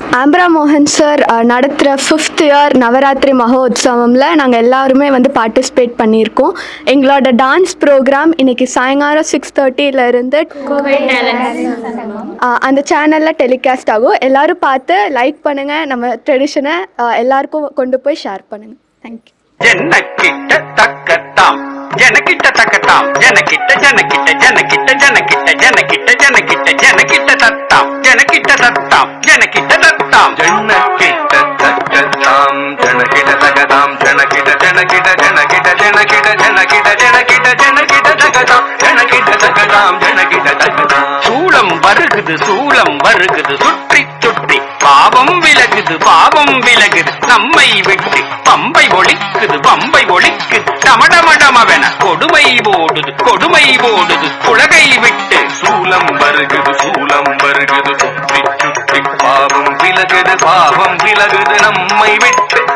ஆம்பரா மோகன் சார் நடத்துகிற fifth year Navaratri மகோத்சவமில் நாங்கள் எல்லாருமே வந்து பார்ட்டிசிபேட் பண்ணியிருக்கோம் எங்களோட டான்ஸ் ப்ரோக்ராம் இன்னைக்கு சாயங்காலம் சிக்ஸ் தேர்ட்டியிலேருந்து அந்த சேனலில் டெலிகாஸ்ட் ஆகும் எல்லாரும் பார்த்து லைக் பண்ணுங்கள் நம்ம ட்ரெடிஷனை எல்லாருக்கும் கொண்டு போய் ஷேர் பண்ணுங்கள் தேங்க்யூ ஜனக்கிட்ட தக்கத்தாம் ஜனக்கிட்ட தக்கத்தாம் ஜனக்கிட்ட ஜனக்கிட்ட ஜனக்கிட்ட ஜனக்கிட்ட ஜனக்கிட்ட ஜனக்கிட்ட ஜனக்கிட்ட தத்தாம் ஜனக்கிட்ட தத்தாம் ஜனக்கிட்ட தத்தாம் ஜனகிட்ட தக்கதாம் ஜனகிட தகதாம் ஜனகிட ஜனகிட ஜனகிட ஜனகிட ஜனகிட ஜனகிட ஜனகிட தகதாம் ஜனகிட தகதாம் ஜனகிட தகதாம் சூளம் வருகுது சூளம் வருகுது சுற்றி சுற்றி பாவம் விலகுது பாவம் விலகுது நம்மை விட்டு பம்பை ஒழிக்குது பம்பை ஒழிக்குது டமடமடமவென கொடுமை ஓடுது கொடுமை ஓடுது உலகை விட்டு சூலம் வருகுது சூலம் வருகுது சுற்றி சுற்றி பாவம் விலகுது பாவம் விலகுது நம்மை விட்டு